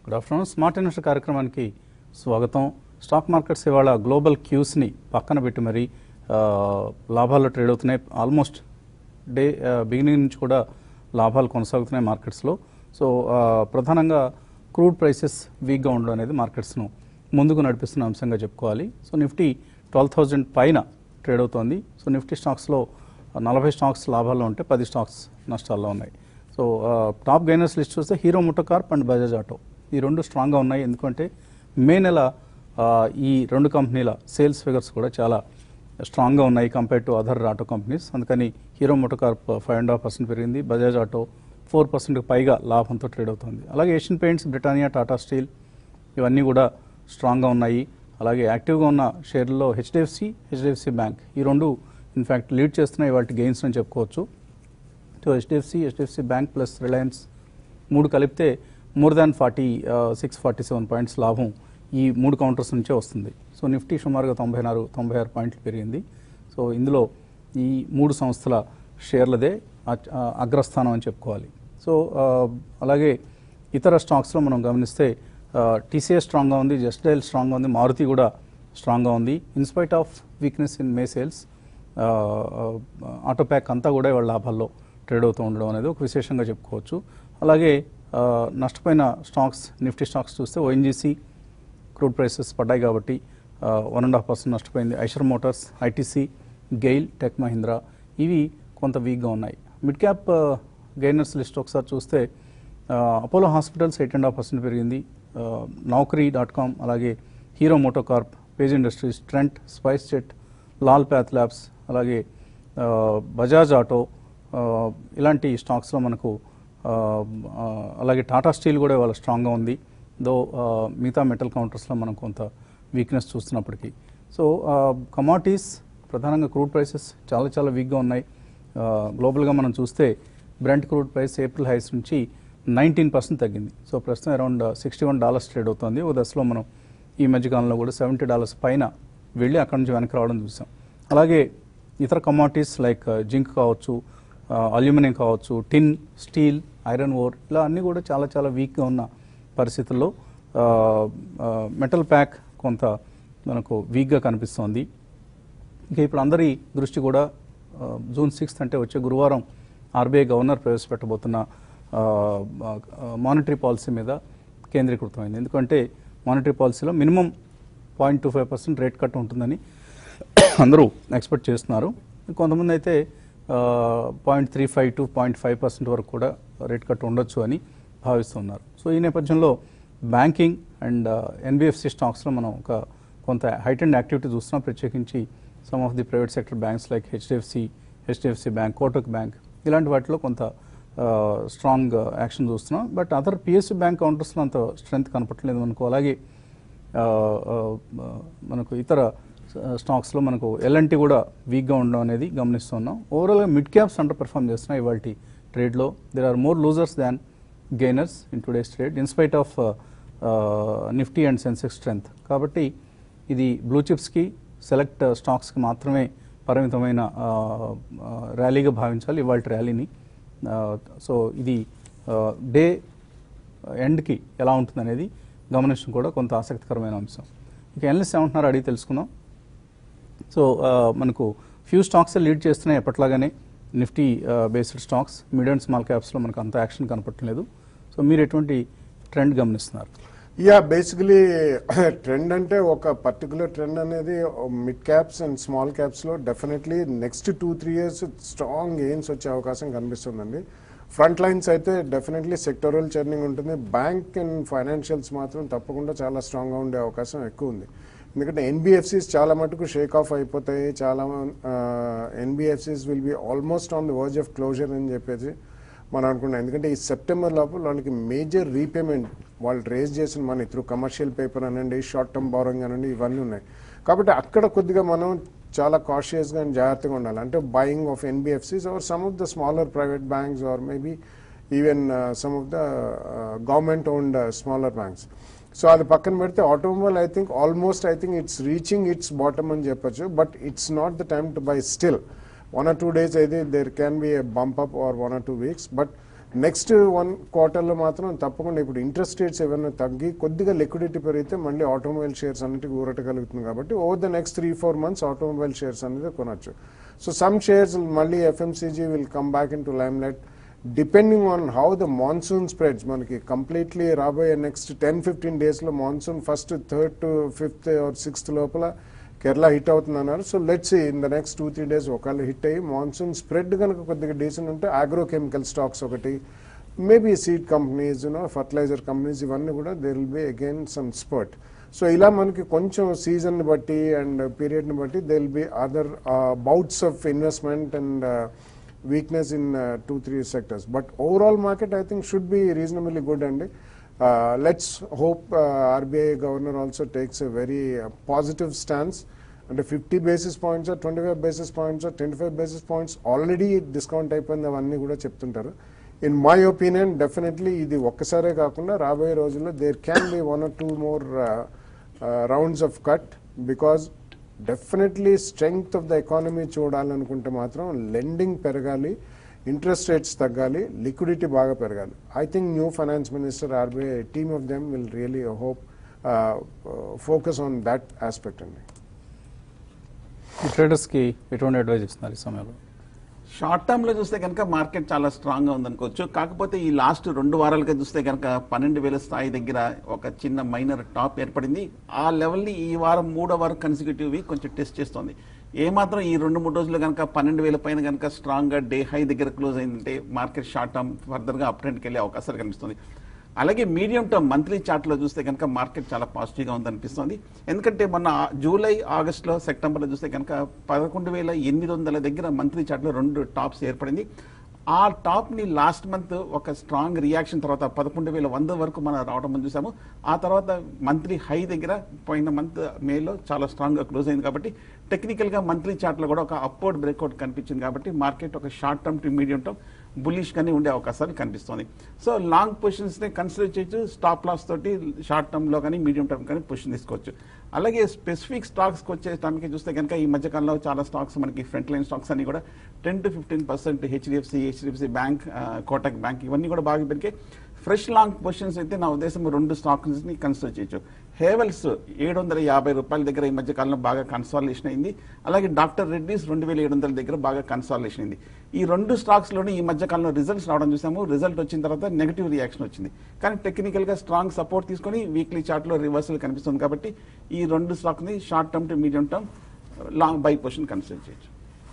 Good afternoon smart investor కార్యక్రమానికి స్వాగతం stock markets ఇవాళ గ్లోబల్ క్యూస్ని పక్కన పెట్టి మరి ఆ, లాభాల్లో ట్రేడ్ అవుతున్నాయి ఆల్మోస్ట్ డే బిగినింగ్ నుంచి కూడా లాభాలు కొనసాగుతున్నాయి మార్కెట్స్లో సో ఆ, ప్రధానంగా క్రూడ్ ప్రైసెస్ వీక్గా ఉండడం అనేది మార్కెట్స్ను ముందుకు నడిపిస్తున్న అంశంగా చెప్పుకోవాలి సో నిఫ్టీ ట్వెల్వ్ థౌజండ్ పైన ట్రేడ్ అవుతోంది సో నిఫ్టీ స్టాక్స్లో నలభై స్టాక్స్ లాభాల్లో ఉంటే పది స్టాక్స్ నష్టాల్లో ఉన్నాయి సో ఆ, టాప్ గైనర్స్ లిస్ట్ చూస్తే హీరో మోటోకార్ప్ అండ్ బజాజ్ ఆటో ఈ రెండు స్ట్రాంగ్గా ఉన్నాయి ఎందుకంటే మే నెల ఆ, ఈ రెండు కంపెనీల సేల్స్ ఫిగర్స్ కూడా చాలా స్ట్రాంగ్గా ఉన్నాయి compare to other auto companies అందుకని Hero MotoCorp five and half percent పెరిగింది బజాజ్ ఆటో ఫోర్ పర్సెంట్కి పైగా లాభంతో ట్రేడ్ అవుతుంది అలాగే ఏషియన్ పెయింట్స్ బ్రిటానియా టాటా స్టీల్ ఇవన్నీ కూడా స్ట్రాంగ్గా ఉన్నాయి అలాగే యాక్టివ్గా ఉన్న షేర్లలో హెచ్డిఎఫ్సి హెచ్డిఎఫ్సి బ్యాంక్ ఈ రెండు ఇన్ఫ్యాక్ట్ లీడ్ చేస్తున్నాయి వాటి గెయిన్స్ అని చెప్పుకోవచ్చు so HDFC HDFC Bank plus Reliance మూడు కలిపితే more than forty six forty seven points లాభం ఈ మూడు కౌంటర్స్ నుంచే వస్తుంది సో నిఫ్టీ సుమారుగా తొంభై నాలుగు తొంభై ఆరు పాయింట్లు పెరిగింది సో ఇందులో ఈ మూడు సంస్థల షేర్లదే అ- ఆ, అగ్రస్థానం అని చెప్పుకోవాలి సో ఆ, అలాగే ఇతర స్టాక్స్లో మనం గమనిస్తే టీసీఎస్ స్ట్రాంగ్గా ఉంది జస్టైల్ స్ట్రాంగ్గా ఉంది మారుతి కూడా స్ట్రాంగ్గా ఉంది in spite of weakness in May sales auto pack అంతా కూడా ఇవాళ లాభాల్లో ట్రేడ్ అవుతూ ఉండడం అనేది ఒక విశేషంగా చెప్పుకోవచ్చు అలాగే ఆ, నష్టపోయిన స్టాక్స్ నిఫ్టీ స్టాక్స్ చూస్తే ఓఎన్జీసీ క్రూడ్ ప్రైసెస్ పడ్డాయి కాబట్టి వన్ అండ్ హాఫ్ పర్సెంట్ నష్టపోయింది ఐషర్ మోటార్స్ ఐటీసీ గెయిల్ టెక్ మహీంద్రా ఇవి కొంత వీక్గా ఉన్నాయి మిడ్ క్యాప్ గెయినర్స్ లిస్ట్ ఒకసారి చూస్తే Apollo Hospitals eight and half percent పెరిగింది నౌకరీ డాట్ కామ్ అలాగే హీరో మోటోకార్ప్ పేజ్ ఇండస్ట్రీస్ ట్రెంట్ స్పైస్ జెట్ లాల్ ప్యాత్ ల్యాబ్స్ అలాగే ఆ, బజాజ్ ఆటో ఆ, ఇలాంటి స్టాక్స్లో మనకు ఆ, ఆ, అలాగే టాటా స్టీల్ కూడా ఇవాళ స్ట్రాంగ్గా ఉంది దో ఆ, మిగతా మెటల్ కౌంటర్స్లో మనం కొంత వీక్నెస్ చూస్తున్నప్పటికీ సో కమాడిటీస్ ప్రధానంగా క్రూడ్ ప్రైసెస్ చాలా చాలా వీక్గా ఉన్నాయి ఆ, గ్లోబల్గా మనం చూస్తే Brent crude price April highs నుంచి నైన్టీన్ పర్సెంట్ తగ్గింది సో ప్రస్తుతం around sixty one dollars trade అవుతుంది ఓ దశలో మనం ఈ మధ్యకాలంలో కూడా సెవెంటీ డాలర్స్ పైన వెళ్ళి అక్కడి నుంచి వెనక్కి రావడం చూసాం అలాగే ఇతర కమాడిటీస్ లైక్ జింక్ కావచ్చు అల్యూమినియం కావచ్చు టిన్ స్టీల్ ఐరన్ ఓర్ ఇలా అన్నీ కూడా చాలా చాలా వీక్గా ఉన్న పరిస్థితుల్లో మెటల్ ప్యాక్ కొంత మనకు వీక్గా కనిపిస్తోంది ఇక ఇప్పుడు అందరి దృష్టి కూడా ఆ, జూన్ సిక్స్త్ అంటే వచ్చే గురువారం ఆర్బీఐ గవర్నర్ ప్రవేశపెట్టబోతున్న మానిటరీ పాలసీ మీద కేంద్రీకృతమైంది ఎందుకంటే మానిటరీ పాలసీలో minimum point two five percent rate cut ఉంటుందని అందరూ ఎక్స్పెక్ట్ చేస్తున్నారు కొంతమంది అయితే point three five to point five percent వరకు కూడా రేట్ కట్ ఉండొచ్చు అని భావిస్తున్నారు సో ఈ నేపథ్యంలో బ్యాంకింగ్ అండ్ ఎన్బిఎఫ్సి స్టాక్స్లో మనం ఒక కొంత హైట్ అండ్ యాక్టివిటీ చూస్తున్నాం ప్రత్యేకించి some of the private sector banks like HDFC HDFC bank Kotak Bank ఇలాంటి వాటిలో కొంత స్ట్రాంగ్ యాక్షన్ చూస్తున్నాం బట్ అదర్ పిఎస్సి బ్యాంక్ కౌంటర్స్లో అంత స్ట్రెంత్ కనపట్లేదు మనకు అలాగే ఆ, ఆ, మనకు ఇతర స్టాక్స్లో మనకు ఎల్ఎన్టీ కూడా వీక్గా ఉండడం అనేది గమనిస్తున్నాం ఓవరాల్గా మిడ్ క్యాప్స్ అండర్ పెర్ఫామ్ చేస్తున్నాయి ఇవాళ ట్రేడ్లో there are more losers than gainers in today's trade in spite of Nifty and Sensex strength కాబట్టి ఇది బ్లూ చిప్స్కి సెలెక్ట్ స్టాక్స్కి మాత్రమే పరిమితమైన ఆ, ఆ, ర్యాలీగా భావించాలి ఇవాళ ర్యాలీని సో ఇది డే ఎండ్కి ఎలా ఉంటుంది అనేది గమనించడం కూడా కొంత ఆసక్తికరమైన అంశం ఇక ఎనలిస్ట్ ఏమంటున్నారో అడిగి తెలుసుకుందాం సో ఆ, మనకు ఫ్యూ స్టాక్స్ లీడ్ చేస్తున్నాయి ఎప్పట్లాగానే Nifty based stocks mid and small క్యాప్స్లో మనకు అంత యాక్షన్ కనపట్టలేదు సో మీరు ఎటువంటి ట్రెండ్ గమనిస్తున్నారు యా బేసికలీ ట్రెండ్ అంటే ఒక పర్టికులర్ ట్రెండ్ అనేది mid caps and small caps లో definitely next two three years strong gains వచ్చే అవకాశం కనిపిస్తుందండి ఫ్రంట్ లైన్స్ అయితే డెఫినెట్లీ సెక్టోరల్ చర్నింగ్ ఉంటుంది బ్యాంక్ అండ్ ఫైనాన్షియల్స్ మాత్రం తప్పకుండా చాలా స్ట్రాంగ్ గా ఉండే అవకాశం ఎక్కువ ఉంది ఎందుకంటే ఎన్బిఎఫ్సిస్ చాలా మటుకు షేక్ ఆఫ్ అయిపోతాయి చాలా NBFCs will be almost on the verge of closure అని చెప్పేసి మనం అనుకున్నాం ఎందుకంటే ఈ సెప్టెంబర్ లోపల వాళ్ళకి మేజర్ రీపేమెంట్ వాళ్ళు రేజ్ చేసిన మనీ త్రూ కమర్షియల్ పేపర్ అనండి షార్ట్ టర్మ్ బారోయింగ్ అనండి ఇవన్నీ ఉన్నాయి కాబట్టి అక్కడ కొద్దిగా మనం చాలా కాషియస్గా అండ్ జాగ్రత్తగా ఉండాలి అంటే buying of NBFCs or some of the smaller private banks or maybe even some of the government owned smaller banks so అది పక్కన పెడితే automobile I think almost I think it's reaching its bottom అని చెప్పొచ్చు but it's not the time to buy still one or two days అయితే there can be a bump up or one or two weeks but next one క్వార్టర్లో మాత్రం తప్పకుండా ఇప్పుడు interest rates ఏమైనా తగ్గి కొద్దిగా లిక్విడిటీ పెరిగితే మళ్ళీ ఆటోమొబైల్ షేర్స్ అన్నిటికీ ఊరట కలుగుతుంది కాబట్టి over the next three four months automobile shares అనేది కొనొచ్చు సో సమ్ షేర్స్ మళ్ళీ FMCG will come back in to limelight depending on how the monsoon spreads మనకి కంప్లీట్లీ రాబోయే నెక్స్ట్ టెన్ ఫిఫ్టీన్ డేస్లో monsoon first third to fifth or sixth లోపల Kerala hit అవుతుంది అన్నారు so let's in the next two three days ఒకవేళ hit అయ్యి monsoon spread కనుక కొద్దిగా డీసెంట్ ఉంటే అగ్రోకెమికల్ స్టాక్స్ ఒకటి maybe seed companies you know fertiliser companies ఇవన్నీ కూడా they will be again some spurt so ఇలా మనకి కొంచెం సీజన్ బట్టి అండ్ పీరియడ్ని బట్టి they will be other bouts of investment and weakness in uh, two three sectors but overall market i think should be reasonably good and uh, let's hope uh, rbi governor also takes a very uh, positive stance అంటే fifty basis points twenty five basis points twenty five basis points already discount అయిపోయింది అవన్నీ కూడా చెప్తుంటారు in my opinion definitely ఇది ఒక్కసారే కాకుండా రాబోయే రోజుల్లో there can be one or two more rounds of cut because definitely strength of the economy చూడాలనుకుంటే మాత్రం లెండింగ్ పెరగాలి ఇంట్రెస్ట్ రేట్స్ తగ్గాలి లిక్విడిటీ బాగా పెరగాలి I think new finance minister RBI team of them will really hope focus on that aspect అండి ఈ ట్రేడర్స్కి ఎటువంటి advise ఇస్తున్నారు ఈ సమయంలో షార్ట్ టర్మ్ లో చూస్తే కనుక మార్కెట్ చాలా స్ట్రాంగ్ గా ఉందనుకోవచ్చు కాకపోతే ఈ లాస్ట్ రెండు వారాలుగా చూస్తే కనుక పన్నెండు వేల స్థాయి దగ్గర ఒక చిన్న మైనర్ టాప్ ఏర్పడింది ఆ లెవెల్ ని ఈ వారం మూడో వారం కన్సిక్యూటివ్ వీక్ కొంచెం టెస్ట్ చేస్తోంది ఏమాత్రం ఈ రెండు మూడు రోజులు కనుక పన్నెండు వేల పైన కనుక స్ట్రాంగ్ గా డే హై దగ్గర క్లోజ్ అయిందంటే మార్కెట్ షార్ట్ టర్మ్ ఫర్దర్ గా అప్ ట్రెండ్కి వెళ్ళే అవకాశాలు కనిపిస్తుంది అలాగే మీడియం టర్మ్ మంత్లీ చార్ట్లో చూస్తే కనుక మార్కెట్ చాలా పాజిటివ్గా ఉందనిపిస్తుంది ఎందుకంటే మొన్న జూలై ఆగస్టులో సెప్టెంబర్లో చూస్తే కనుక పదకొండు వేల ఎనిమిది వందల దగ్గర మంత్లీ చార్ట్లో రెండు టాప్స్ ఏర్పడింది ఆ టాప్ని లాస్ట్ మంత్ ఒక స్ట్రాంగ్ రియాక్షన్ తర్వాత పదకొండు వేల వంద వరకు మనం రావడం మనం చూసాము ఆ తర్వాత మంత్లీ హై దగ్గర పోయిన మంత్ మేలో చాలా స్ట్రాంగ్గా క్లోజ్ అయింది కాబట్టి టెక్నికల్గా మంత్లీ చార్ట్లో కూడా ఒక అప్వర్డ్ బ్రేక్అవుట్ కనిపించింది కాబట్టి మార్కెట్ ఒక short term to medium term bullish గానే ఉండే అవకాశాలు కనిపిస్తుంది సో లాంగ్ పొజిషన్స్ ని కన్సిడర్ చేయొచ్చు స్టాప్ లాస్ తోటి షార్ట్ టర్మ్ లో కానీ మీడియం టర్మ్ కానీ పొజిషన్ తీసుకోవచ్చు అలాగే స్పెసిఫిక్ స్టాక్స్ వచ్చే టైంకి చూస్తే కనుక ఈ మధ్యకాలంలో చాలా స్టాక్స్ మనకి ఫ్రంట్ లైన్ స్టాక్స్ అన్ని కూడా ten to fifteen percent HDFC HDFC bank Kotak bank ఇవన్నీ కూడా బాగా పెరిగాయి ఫ్రెష్ లాంగ్ పొజిషన్స్ అయితే నా ఉద్దేశం రెండు స్టాక్స్ ని కన్సిడర్ చేయొచ్చు హేవెల్స్ ఏడు వందల యాభై రూపాయల దగ్గర ఈ మధ్య కాలంలో బాగా కన్సాలేషన్ అయింది అలాగే డాక్టర్ రెడ్డిస్ రెండు వేల ఏడు వందల దగ్గర బాగా కన్సాలేషన్ అయింది ఈ రెండు స్టాక్స్ లోనే ఈ మధ్య కాలంలో రిజల్ట్స్ రావడం చూసాము రిజల్ట్ వచ్చిన తర్వాత నెగిటివ్ రియాక్షన్ వచ్చింది కానీ టెక్నికల్ గా స్ట్రాంగ్ సపోర్ట్ తీసుకొని వీక్లీ చార్ట్ లో రివర్సల్ కనిపిస్తుంది కాబట్టి ఈ రెండు స్టాక్ ని short term to medium term long buy position consider చేయొచ్చు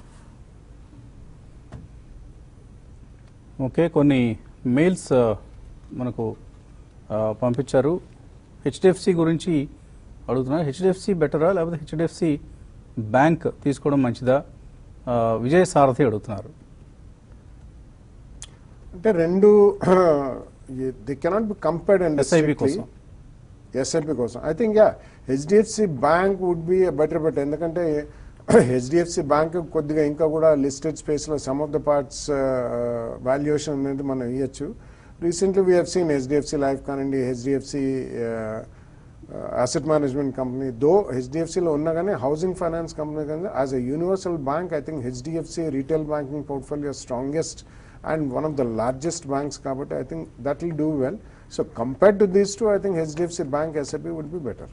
ఓకే కొన్ని మెయిల్స్ ఆ, మనకు ఆ, పంపించారు హెచ్డిఎఫ్సి గురించి అడుగుతున్నారు హెచ్డిఎఫ్సి బెటరా లేకపోతే హెచ్డిఎఫ్సి బ్యాంక్ తీసుకోవడం మంచిదా ఆ, విజయ్ సారథి అడుగుతున్నారు అంటే రెండు the cannot be compared and SIP కోసం. ఎస్ఐపి కోసం I think ya HDFC bank would be better bet ఎందుకంటే హెచ్డిఎఫ్సి బ్యాంక్ కొద్దిగా ఇంకా కూడా లిస్టెడ్ స్పేస్లో some of the parts valuation అనేది మనం ఇవ్వచ్చు recently we have seen HDFC life కానివ్వండి HDFC asset management company though హెచ్డిఎఫ్సిలో ఉన్నా కానీ హౌసింగ్ ఫైనాన్స్ కంపెనీ కానీ as a universal bank I think HDFC retail banking portfolio strongest and one of the largest banks కాబట్టి I think that will do well so compared to these two I think HDFC bank SIP would be better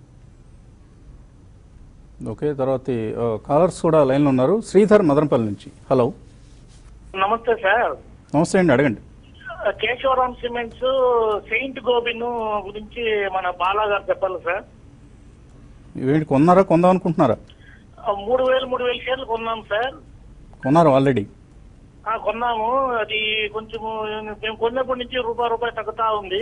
okay తర్వాత callers కూడా లైన్లో ఉన్నారు శ్రీధర్ మదనపల్లి నుంచి hello నమస్తే sir నమస్తే అండి అడగండి కేశవరామ్ సిమెంట్స్ సెయింట్ గోబిన్ గురించి మన బాలా గారు చెప్పాలి సార్ ఇవేంటి కొన్నారా కొందాం అనుకుంటున్నారా ఆ, మూడు వేలు మూడు వేలు షేర్లు కొన్నాం సార్ కొన్నారు ఆల్రెడీ ఆ, కొన్నాము అది కొంచెం మేము కొన్నప్పటి నుంచి రూపాయి రూపాయి తగ్గుతా ఉంది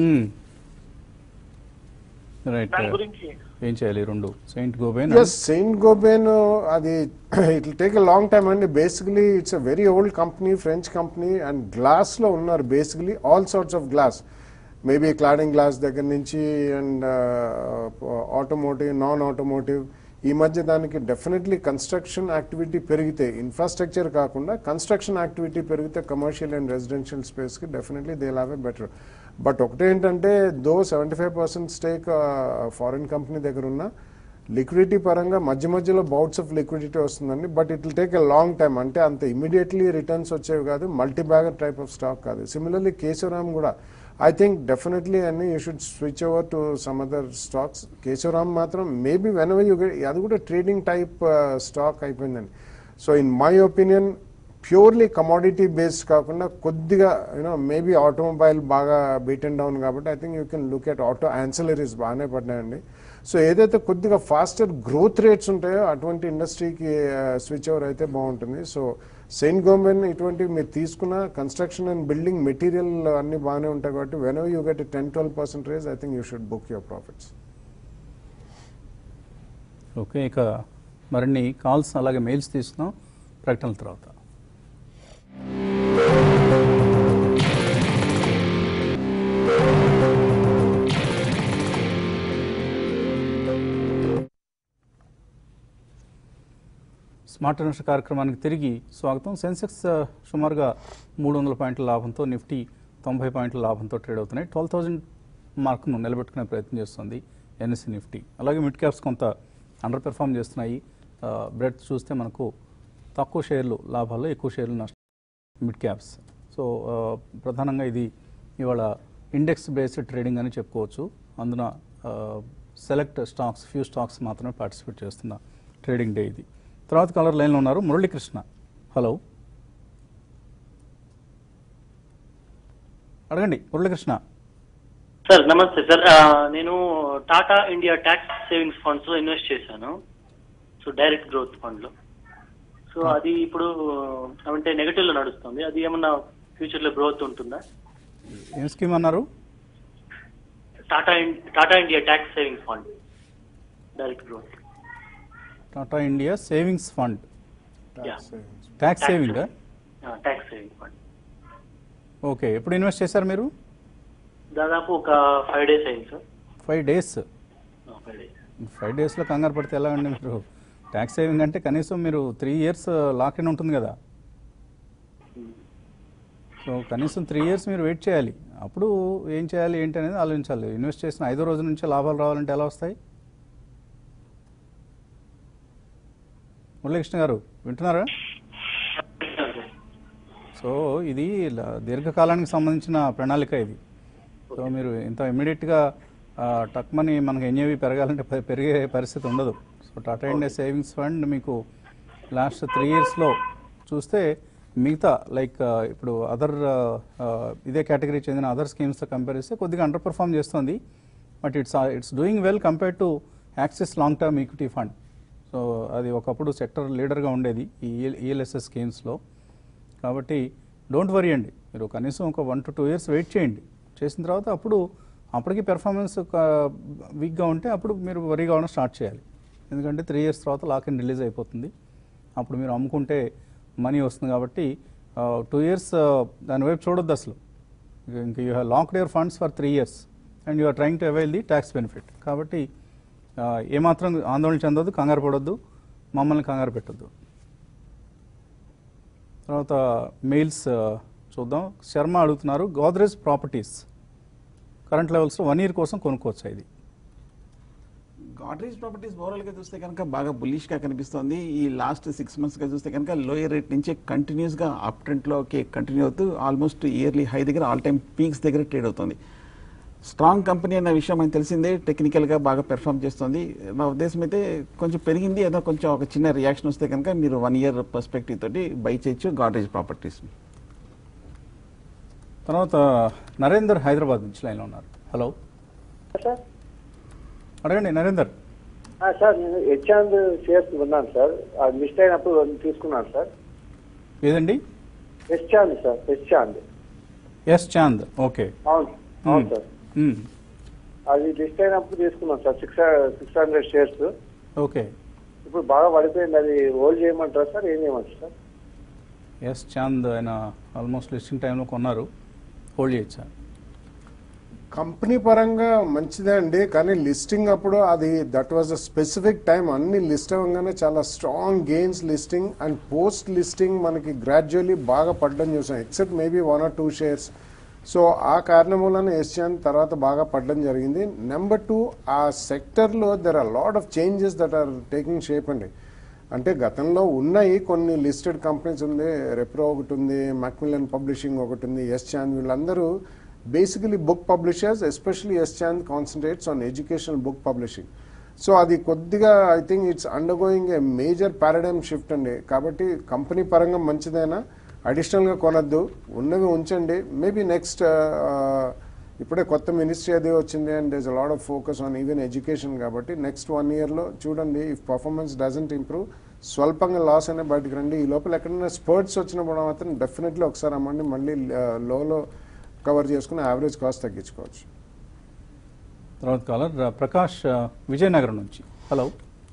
రైట్ దాని గురించి ఏం చేయాలి ఈ రెండు Saint Gobain yes Saint Gobain అది it take a long time అండి basically it's a very old company French company and glass లో ఉన్నారు basically all sorts of glass maybe cladding glass దగ్గర నుంచి అండ్ ఆటోమోటివ్ నాన్ ఆటోమోటివ్ ఈ మధ్య దానికి definitely construction activity పెరిగితే ఇన్ఫ్రాస్ట్రక్చర్ కాకుండా కన్స్ట్రక్షన్ యాక్టివిటీ పెరిగితే కమర్షియల్ అండ్ రెసిడెన్షియల్ స్పేస్కి definitely they have a better but ఒకటేంటంటే though seventy five percent stake foreign company దగ్గర ఉన్న లిక్విడిటీ పరంగా మధ్య మధ్యలో బౌట్స్ ఆఫ్ లిక్విడిటీ వస్తుందండి but it will take a long time అంటే అంత ఇమీడియట్లీ రిటర్న్స్ వచ్చేవి కాదు multi bagger type of stock కాదు సిమిలర్లీ కేశవరామ్ కూడా ఐ థింక్ డెఫినెట్లీ అన్ని you should switch over to some other stocks Kesoram మాత్రం మేబీ వెన్ యూ అది కూడా ట్రేడింగ్ టైప్ స్టాక్ అయిపోయిందండి so in my opinion purely commodity based కాకుండా కొద్దిగా యూనో మేబీ ఆటోమొబైల్ బాగా బీటెన్ డౌన్ కాబట్టి I think you can look at auto ancillaries బాగానే పడ్డాయండి సో ఏదైతే కొద్దిగా ఫాస్టర్ గ్రోత్ రేట్స్ ఉంటాయో అటువంటి ఇండస్ట్రీకి స్విచ్ ఓవర్ అయితే బాగుంటుంది సో సెయింట్ గవర్నమెంట్ ఇటువంటి మీరు తీసుకున్న కన్స్ట్రక్షన్ అండ్ బిల్డింగ్ మెటీరియల్ అన్ని బాగానే ఉంటాయి కాబట్టి when you get ten twelve percentage I think you should book your profits okay ఇక మరిన్ని కాల్స్ అలాగే మెయిల్స్ తీసుకున్నాం ప్రకటనల తర్వాత స్మార్ట్ ఇన్వెస్టర్ కార్యక్రమానికి తిరిగి స్వాగతం సెన్సెక్స్ ఆ, సుమారుగా మూడు వందల పాయింట్ల లాభంతో నిఫ్టీ తొంభై పాయింట్ల లాభంతో ట్రేడ్ అవుతున్నాయి ట్వెల్వ్ థౌజండ్ మార్క్ను నిలబెట్టుకునే ప్రయత్నం చేస్తుంది ఎన్ఎస్సి నిఫ్టీ అలాగే మిడ్ క్యాప్స్ కొంత అండర్ పెర్ఫామ్ చేస్తున్నాయి బ్రెడ్ చూస్తే మనకు తక్కువ షేర్లు లాభాల్లో ఎక్కువ షేర్లు నష్టం మిడ్ క్యాప్స్ సో ఆ, ప్రధానంగా ఇది ఇవాళ ఇండెక్స్ బేస్డ్ ట్రేడింగ్ అని చెప్పుకోవచ్చు అందున సెలెక్ట్ స్టాక్స్ ఫ్యూ స్టాక్స్ మాత్రమే పార్టిసిపేట్ చేస్తున్న ట్రేడింగ్ డే ఇది తర్వాత కలర్ లైన్లో ఉన్నారు మురళీకృష్ణ హలో అడగండి మురళీకృష్ణ సార్ నమస్తే సార్ ఆ, నేను Tata India tax savings funds లో ఇన్వెస్ట్ చేశాను సో డైరెక్ట్ గ్రోత్ ఫండ్ లో సో అది ఇప్పుడు అంటే నెగటివ్ లో నడుస్తుంది అది ఏమన్నా ఫ్యూచర్ లో గ్రోత్ ఉంటుందా ఏం స్కీమ్ అన్నారు టాటా ఇన్- Tata India tax savings fund direct growth Tata India savings fund Yeah. Tax saving tax saving fund okay ఎప్పుడు ఇన్వెస్ట్ చేశారు మీరు దాదాపు ఒక ఫైవ్ డేస్ అయింది sir five days five days five డేస్లో కంగారు పడితే ఎలా అండి మీరు ట్యాక్స్ సేవింగ్ అంటే కనీసం మీరు త్రీ ఇయర్స్ లాక్ ఇన్ ఉంటుంది కదా సో కనీసం త్రీ ఇయర్స్ మీరు వెయిట్ చేయాలి అప్పుడు ఏం చేయాలి ఏంటి అనేది ఆలోచించాలి ఇన్వెస్ట్ చేసిన ఐదో రోజు నుంచే లాభాలు రావాలంటే ఎలా వస్తాయి మురళీకృష్ణ గారు వింటున్నారా సో ఇది ల- దీర్ఘకాలానికి సంబంధించిన ప్రణాళిక ఇది సో మీరు ఇంత ఇమీడియట్గా టక్మని మనకి ఎన్ఏవి పెరగాలంటే పె- పెరిగే పరిస్థితి ఉండదు so Tata India savings fund మీకు లాస్ట్ త్రీ ఇయర్స్లో చూస్తే మిగతా లైక్ ఇప్పుడు అదర్ ఇదే కేటగిరీ చెందిన అదర్ స్కీమ్స్తో కంపేర్ చేస్తే కొద్దిగా అండర్ పర్ఫామ్ చేస్తుంది but it's it's doing well compare to Axis long term equity fund so అది ఒకప్పుడు సెక్టర్ లీడర్గా ఉండేది ఈ ఈఎల్ఎస్ఎస్ స్కీమ్స్లో కాబట్టి డోంట్ వరీ అండి మీరు కనీసం ఒక one to two years wait చేయండి చేసిన తర్వాత అప్పుడు అప్పటికి పెర్ఫార్మెన్స్ వీక్గా ఉంటే అప్పుడు మీరు వరీ కావడం స్టార్ట్ చేయాలి ఎందుకంటే త్రీ ఇయర్స్ తర్వాత లాక్ ఇన్ రిలీజ్ అయిపోతుంది అప్పుడు మీరు అమ్ముకుంటే మనీ వస్తుంది కాబట్టి టూ ఇయర్స్ దాని వైపు చూడొద్దు అసలు ఇంకా you have locked your funds for three years and you are trying to avail the tax benefit కాబట్టి ఆ, ఏమాత్రం ఆందోళన చెందొద్దు కంగారు పడొద్దు మమ్మల్ని కంగారు పెట్టొద్దు తర్వాత మెయిల్స్ ఆ, చూద్దాం శర్మ అడుగుతున్నారు గోద్రేజ్ ప్రాపర్టీస్ కరెంట్ లెవెల్స్లో వన్ ఇయర్ కోసం కొనుక్కోవచ్చా ఇది గాడ్రేజ్ ప్రాపర్టీస్ ఓవరాల్ గా చూస్తే కనుక బాగా బుల్లిష్ గా కనిపిస్తోంది ఈ లాస్ట్ సిక్స్ మంత్స్ గా చూస్తే కనుక లోయర్ రేట్ నుంచి కంటిన్యూస్ గా అప్ ట్రెండ్ లోకి కంటిన్యూ అవుతూ ఆల్మోస్ట్ ఇయర్లీ హై దగ్గర ఆల్ టైమ్ పీక్స్ దగ్గర ట్రేడ్ అవుతుంది స్ట్రాంగ్ కంపెనీ అన్న విషయం మనకు తెలిసిందే టెక్నికల్ గా బాగా పెర్ఫామ్ చేస్తుంది నా ఉద్దేశం అయితే కొంచెం పెరిగింది ఏదో కొంచెం ఒక చిన్న రియాక్షన్ వస్తే కనుక మీరు వన్ ఇయర్ పర్స్పెక్టివ్ తోటి బై చేయొచ్చు గాడ్రేజ్ ప్రాపర్టీస్ తర్వాత నరేందర్ హైదరాబాద్ నుంచి లైన్లో ఉన్నారు హలో సార్ అడగండి నరేందర్ ఆ, సార్ నేను హెచ్ఆంద్ షేర్స్ ఉన్నాను సార్ అది మిస్ అయినప్పుడు రెండు తీసుకున్నాను సార్ ఏదండి హెచ్ఆంద్ సార్ హెచ్ఆంద్ ఎస్ చాంద్ ఓకే అవును అవును సార్ మ్మ్. అది లిస్ట్ అయినప్పుడు తీసుకున్నాను sir six six hundred shares okay ఇప్పుడు బాగా పడిపోయింది అది హోల్డ్ చేయమంటారా సార్ ఏం చేయమంటారు సార్ ఎస్ చాంద్ ఆయన ఆల్మోస్ట్ లిస్టింగ్ టైంలో కొన్నారు హోల్డ్ చేయొచ్చా కంపెనీ పరంగా మంచిదే అండి కానీ లిస్టింగ్ అప్పుడు అది that was a specific time అన్ని లిస్ట్ అవ్వగానే చాలా strong gains listing and post listing మనకి గ్రాడ్యువల్లీ బాగా పడడం చూసాం except maybe one or two shares so ఆ కారణం వలన ఏషియన్ తర్వాత బాగా పడడం జరిగింది నెంబర్ టూ ఆ సెక్టర్లో there are lot of changes that are taking shape అండి అంటే గతంలో ఉన్నాయి కొన్ని లిస్టెడ్ కంపెనీస్ ఉంది రెప్రో ఒకటి ఉంది మక్మిలన్ పబ్లిషింగ్ ఒకటి ఉంది ఎస్ చాంద్ వీళ్ళందరూ basically book publishers especially S Chand concentrates on educational book publishing so అది కొద్దిగా I think it's under going a major paradigm shift అండి కాబట్టి కంపెనీ పరంగా మంచిదైనా అడిషనల్గా కొనద్దు ఉన్నవి ఉంచండి మేబీ నెక్స్ట్ ఇప్పుడే కొత్త మినిస్ట్రీ అది వచ్చింది and does lot of focus on even education కాబట్టి నెక్స్ట్ వన్ ఇయర్లో చూడండి ఇఫ్ పర్ఫార్మెన్స్ డజంట్ ఇంప్రూవ్ స్వల్పంగా లాస్ అనే బయటకు రండి ఈ లోపల ఎక్కడైనా స్పర్ట్స్ వచ్చినప్పుడు మాత్రం డెఫినెట్లీ ఒకసారి అమ్మండి మళ్ళీ లోలో కవర్ చేసుకుని యావరేజ్ కాస్ట్ తగ్గించుకోవచ్చు తర్వాత కాలర్ ఆ, ప్రకాష్ ఆ, విజయనగరం నుంచి hello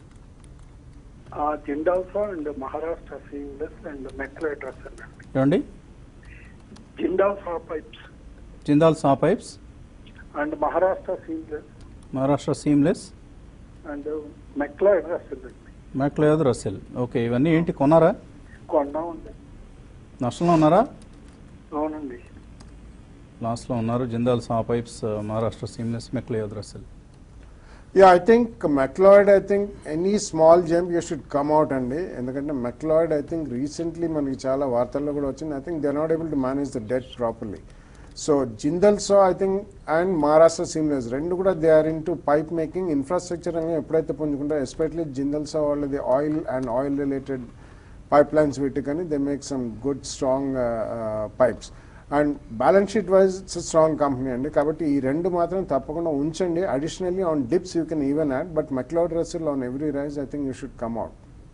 Jindal Saw and Maharashtra seamless and McLeod డ్రెస్ అండి ఏమండి Jindal Saw pipes Jindal saw pipes and Maharashtra seamless Maharashtra seamless and McLeod డ్రెస్ అండి మ్యాక్లయాద్ రసెల్ ఓకే ఇవన్నీ ఏంటి కొన్నారా కొన్నా ఉంది నష్టంలో ఉన్నారా అవునండి లాస్ట్లో ఉన్నారు జిందాల్ సా పైప్స్ ఆ, Maharashtra seamless McLeod Russell ya I think McLeod I think any small jump you should come out అండి ఎందుకంటే మెక్లాయిడ్ ఐ థింక్ రీసెంట్లీ మనకి చాలా వార్తల్లో కూడా వచ్చింది I think they not able to manage the debt properly so Jindal saw I think and Maharashtra seamless రెండు కూడా they are in to pipe making infrastructure రంగం ఎప్పుడైతే పుంజుకుంటారో ఎస్పెషలీ జిందల్ సో వాళ్ళది oil and oil related pipe lines పెట్టుకొని they make some good strong pipes and balance sheet wise it's strong company అండి కాబట్టి ఈ రెండు మాత్రం తప్పకుండా ఉంచండి additionally on dips you can even add but McLeod Russell on every rise I think you should come out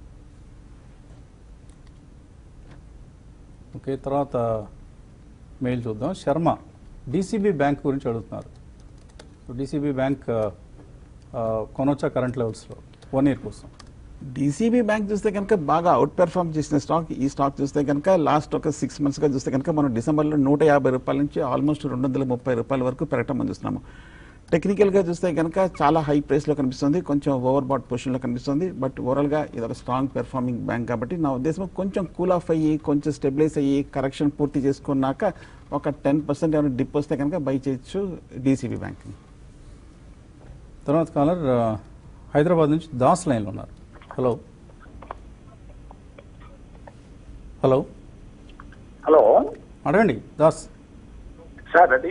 okay తర్వాత mail చూద్దాం Sharma DCB bank గురించి అడుగుతున్నారు సో డీసీబీ బ్యాంక్ ఆ, ఆ, కొనొచ్చా కరెంట్ లెవెల్స్లో వన్ ఇయర్ కోసం డీసీబీ బ్యాంక్ చూస్తే కనుక బాగా అవుట్ పెర్ఫార్మ్ చేసిన స్టాక్ ఈ స్టాక్ చూస్తే కనుక లాస్ట్ ఒక సిక్స్ మంత్స్గా చూస్తే కనుక మనం డిసెంబర్లో నూట యాభై రూపాయల నుంచి ఆల్మోస్ట్ రెండు వందల ముప్పై రూపాయల వరకు పెరగటం మనం చూస్తున్నాము టెక్నికల్గా చూస్తే కనుక చాలా హై ప్రైస్లో కనిపిస్తుంది కొంచెం ఓవర్ బాట్ పొజిషన్లో కనిపిస్తుంది బట్ ఓవరాల్గా ఇది ఒక స్ట్రాంగ్ పెర్ఫార్మింగ్ బ్యాంక్ కాబట్టి నా ఉద్దేశం కొంచెం కూల్ ఆఫ్ అయ్యి కొంచెం స్టెబిలైజ్ అయ్యి కరెక్షన్ పూర్తి చేసుకున్నాక ఒక టెన్ పర్సెంట్ ఏమైనా డిప్ వస్తే కనుక బై చేయొచ్చు డీసీబీ బ్యాంక్ తర్వాత కాలర్ ఆ, హైదరాబాద్ నుంచి దాస్ లైన్లో ఉన్నారు హలో హలో హలో అడగండి దాస్ సార్ అది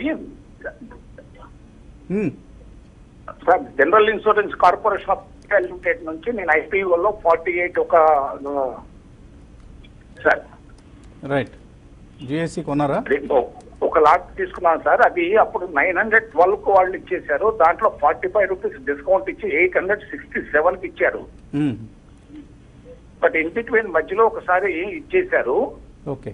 మ్మ్. Sir general insurance corporation of India limited నుంచి నేను ఐపీఓలో ఫార్టీ ఎయిట్ ఒక ఆ, సార్ రైట్ జిఎస్సి కొన్నారా అది ఓ- ఒక లాట్ తీసుకున్నాను సార్ అది అప్పుడు నైన్ హండ్రెడ్ ట్వెల్వ్ కు వాళ్ళు ఇచ్చేశారు దాంట్లో ఫార్టీ ఫైవ్ రూపీస్ డిస్కౌంట్ ఇచ్చి ఎయిట్ హండ్రెడ్ సిక్స్టీ సెవెన్ కి ఇచ్చారు మ్మ్. బట్ ఇన్ బిట్వీన్ మధ్యలో ఒకసారి ఇచ్చేశారు ఓకే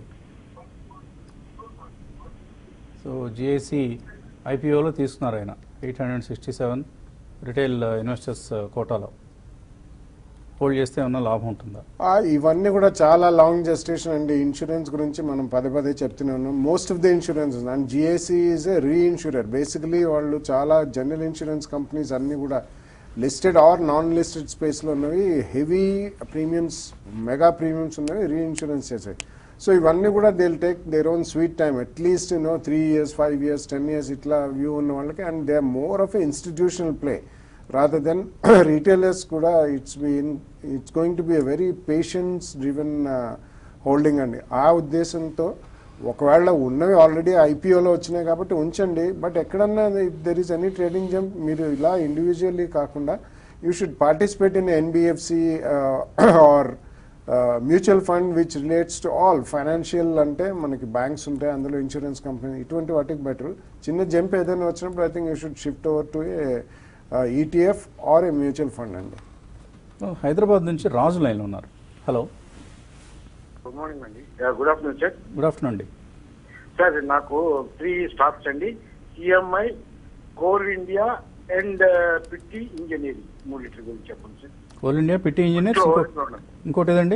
సో జిఐసి ఐపీఓలో తీసుకున్నారు ఆయన eight hundred sixty seven retail investors కోటాలో హోల్డ్ చేస్తే ఏమన్నా లాభం ఉంటుందా ఆ, ఇవన్నీ కూడా చాలా లాంగ్ జెస్టేషన్ అండి ఇన్సూరెన్స్ గురించి మనం పదే పదే చెప్తూనే ఉన్నాం most of the insurance and GIC is a reinsurer basically వాళ్ళు చాలా జనరల్ ఇన్సూరెన్స్ కంపెనీస్ అన్ని కూడా లిస్టెడ్ ఆర్ నాన్ లిస్టెడ్ స్పేస్లో ఉన్నవి హెవీ ప్రీమియమ్స్ మెగా ప్రీమియమ్స్ ఉన్నవి రీ ఇన్సూరెన్స్ చేసాయి సో ఇవన్నీ కూడా they take their own sweet time at least you know three years five years ten years ఇట్లా వ్యూ ఉన్న వాళ్ళకి and they are more of a institutional play rather than retailers కూడా it's been it's going to be a very patience driven holding అండి ఆ ఉద్దేశంతో ఒకవేళ ఉన్నవి already ఐపీఓలో వచ్చినాయి కాబట్టి ఉంచండి బట్ ఎక్కడన్నా there is any trading jump మీరు ఇలా ఇండివిజువల్లీ కాకుండా you should participate in NBFC or mutual fund which relates to all financial అంటే మనకి బ్యాంక్స్ ఉంటాయి అందులో ఇన్సూరెన్స్ కంపెనీ ఇటువంటి వాటికి బెటర్ చిన్న జంప్ ఏదైనా వచ్చినప్పుడు I think you should shift over to a ETF or a mutual fund అండి సో హైదరాబాద్ నుంచి రాజు లైన్లో ఉన్నారు హలో గుడ్ మార్నింగ్ అండి good afternoon sir good afternoon అండి సార్ నాకు త్రీ స్టాక్స్ అండి CMI Coal India and Pitti engineering మూడింటి గురించి చెప్పండి sir Coal India Pitti engineers ఇంకో ఇంకోటి ఏదండి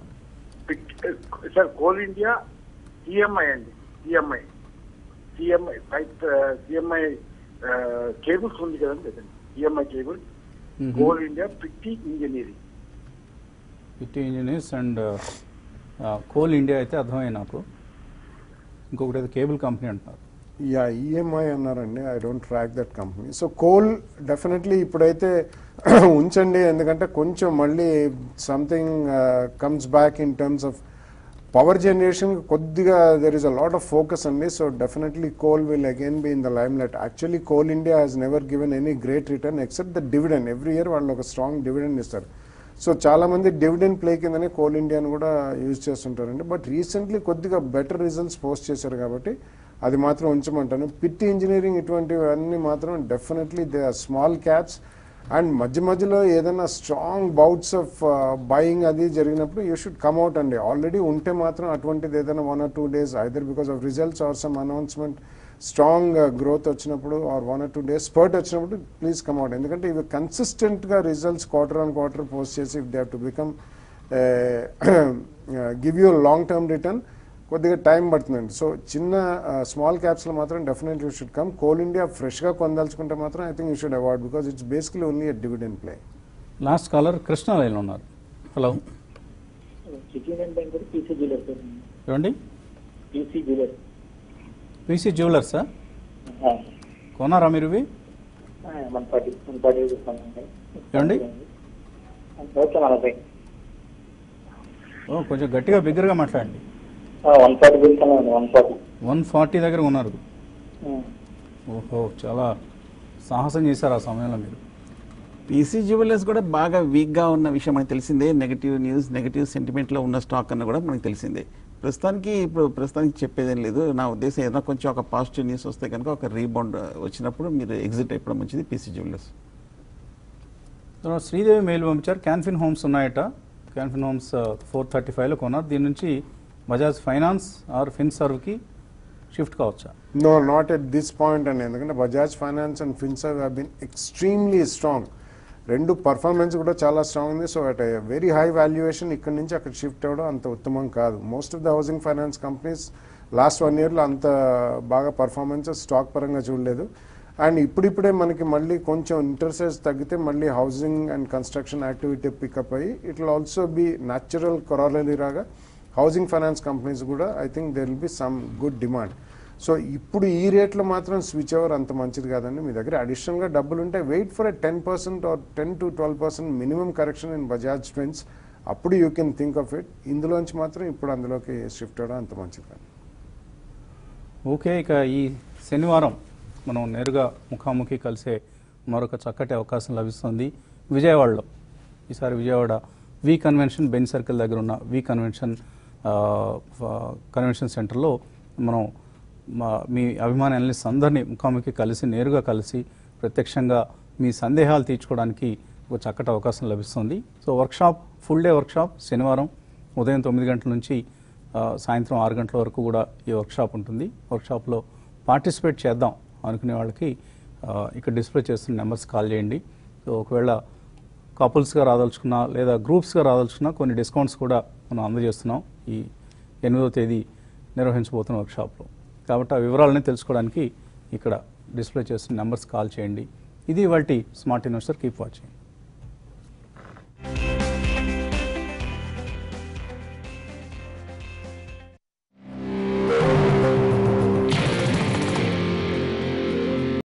సార్ కోల్ ఇండియా సిఎంఐ అండి CMI CMI pipe CMI cables ఉంది కదండి CMI cable coal India Pitti engineering Pitti engineers and coal India అయితే అర్థమైంది నాకు ఇంకొకటి అయితే కేబుల్ కంపెనీ అంటున్నారు యా ఈఎంఐ అన్నారండి I don't track that company so coal definitely ఇప్పుడైతే ఉంచండి ఎందుకంటే కొంచెం మళ్ళీ something comes back in terms of power generation కొద్దిగా there is a lot of focus అండి so definitely coal will again be in the limelight actually coal India has never given any great return except the dividend every year వాళ్ళు ఒక strong dividend ఇస్తారు so చాలా మంది dividend play కిందనే coal ఇండియాని కూడా use చేస్తుంటారండి but recently కొద్దిగా బెటర్ రిజల్ట్స్ పోస్ట్ చేశారు కాబట్టి అది మాత్రం ఉంచమంటాను పిట్టి ఇంజనీరింగ్ ఇటువంటివన్నీ మాత్రం definitely they are small caps and మధ్య మధ్యలో ఏదైనా స్ట్రాంగ్ బౌట్స్ ఆఫ్ బయింగ్ అది జరిగినప్పుడు యూ షుడ్ కమ్అట్ అండి ఆల్రెడీ ఉంటే మాత్రం అటువంటిది ఏదైనా one or two days either because of results or some announcement strong growth వచ్చినప్పుడు or one or two days spurt వచ్చినప్పుడు ప్లీజ్ కమ్అట్ ఎందుకంటే ఇవి కన్సిస్టెంట్గా results quarter on quarter post చేసి if they have to become give you long term return కొద్దిగా time పడుతుందండి సో చిన్న స్మాల్ క్యాప్స్లో మాత్రం definite you should come coal India ఫ్రెష్గా కొందలుచుకుంటే మాత్రం I think you should award because it's basically only a dividend play last caller Krishna లైన్లో ఉన్నారు హలో సిటీ యూనియన్ బ్యాంక్ కూడా పీసీ జ్యువెలర్స్ ఏమండి పీసీ జ్యువెలర్స్ పీసీ జ్యువెలర్సా కొన్నారా మీరు ఇవి వన్ ఫార్టీ వన్ ఫార్టీ చూస్తానండి ఏమండి ఓకే నలభై ఓ కొంచెం గట్టిగా బిగ్గరగా మాట్లాడండి వన్ ఫార్టీ తీసుకున్నాను వన్ ఫార్టీ వన్ ఫార్టీ దగ్గర ఉన్నారు ఓహో చాలా సాహసం చేశారు ఆ సమయంలో మీరు పీసీ జ్యువెలర్స్ కూడా బాగా వీక్గా ఉన్న విషయం మనకు తెలిసిందే నెగటివ్ న్యూస్ నెగటివ్ సెంటిమెంట్లో ఉన్న స్టాక్ అన్న కూడా మనకు తెలిసిందే ప్రస్తుతానికి ఇప్పుడు ప్రస్తుతానికి చెప్పేదేం లేదు నా ఉద్దేశం ఏదైనా కొంచెం ఒక పాజిటివ్ న్యూస్ వస్తే కనుక ఒక రీబౌండ్ వచ్చినప్పుడు మీరు ఎగ్జిట్ అయిపోవడం మంచిది పీసీ జ్యువెలర్స్ తర్వాత శ్రీదేవి మెయిల్ పంపించారు క్యాన్ఫిన్ హోమ్స్ ఉన్నాయట క్యాన్ఫిన్ హోమ్స్ ఫోర్ థర్టీ ఫైవ్లో కొన్నారు దీని నుంచి బజాజ్ ఫైనాన్స్ ఆర్ ఫిన్ సర్వ్కి షిఫ్ట్ కావచ్చా no not at this point అండి ఎందుకంటే Bajaj finance and Finserv have been extremely strong రెండు పర్ఫార్మెన్స్ కూడా చాలా స్ట్రాంగ్ ఉంది so at very high valuation ఇక్కడ నుంచి అక్కడ షిఫ్ట్ అవ్వడం అంత ఉత్తమం కాదు most of the housing finance companies last one ఇయర్లో అంత బాగా పర్ఫార్మెన్స్ స్టాక్ పరంగా చూడలేదు అండ్ ఇప్పుడిప్పుడే మనకి మళ్ళీ కొంచెం ఇంటర్సెస్ తగ్గితే మళ్ళీ housing and construction activity pickup అయ్యి it will also be natural corollary రాగా హౌసింగ్ ఫైనాన్స్ కంపెనీస్ కూడా I think there will be some good demand so ఇప్పుడు ఈ రేట్లో మాత్రం స్విచ్ ఓవర్ అంత మంచిది కాదండి మీ దగ్గర అడిషనల్గా డబ్బులు ఉంటే wait for a ten percent or ten to twelve percent minimum correction in Bajaj స్పెన్స్ అప్పుడు you can think of it ఇందులోంచి మాత్రం ఇప్పుడు అందులోకి షిఫ్ట్ అవ్వడం అంత మంచిది కాదు ఓకే ఇక ఈ శనివారం మనం నేరుగా ముఖాముఖి కలిసే మరొక చక్కటి అవకాశం లభిస్తుంది విజయవాడలో ఈసారి Vijayawada V convention Benz circle దగ్గర ఉన్న వి కన్వెన్షన్ ఆ, ఫ- కన్వెన్షన్ సెంటర్లో మనం మా మీ అభిమాన అనలిస్ట్ అందరినీ ముఖాముఖి కలిసి నేరుగా కలిసి ప్రత్యక్షంగా మీ సందేహాలు తీర్చుకోవడానికి ఒక చక్కటి అవకాశం లభిస్తుంది so workshop full day workshop శనివారం ఉదయం తొమ్మిది గంటల నుంచి ఆ, సాయంత్రం ఆరు గంటల వరకు కూడా ఈ వర్క్షాప్ ఉంటుంది వర్క్షాప్లో పార్టిసిపేట్ చేద్దాం అనుకునే వాళ్ళకి ఆ, ఇక్కడ డిస్ప్లే చేస్తున్న నెంబర్స్ కాల్ చేయండి సో ఒకవేళ కపుల్స్గా రాదలుచుకున్నా లేదా గ్రూప్స్గా రాదలుచుకున్నా కొన్ని డిస్కౌంట్స్ కూడా మనం అందజేస్తున్నాం ఈ ఎనిమిదవ తేదీ నిర్వహించబోతున్న వర్క్షాప్లో కాబట్టి ఆ వివరాలని తెలుసుకోవడానికి ఇక్కడ డిస్ప్లే చేస్తున్న నెంబర్స్ కాల్ చేయండి ఇది వాటి స్మార్ట్ ఇన్వెస్టర్ కీప్ వాచింగ్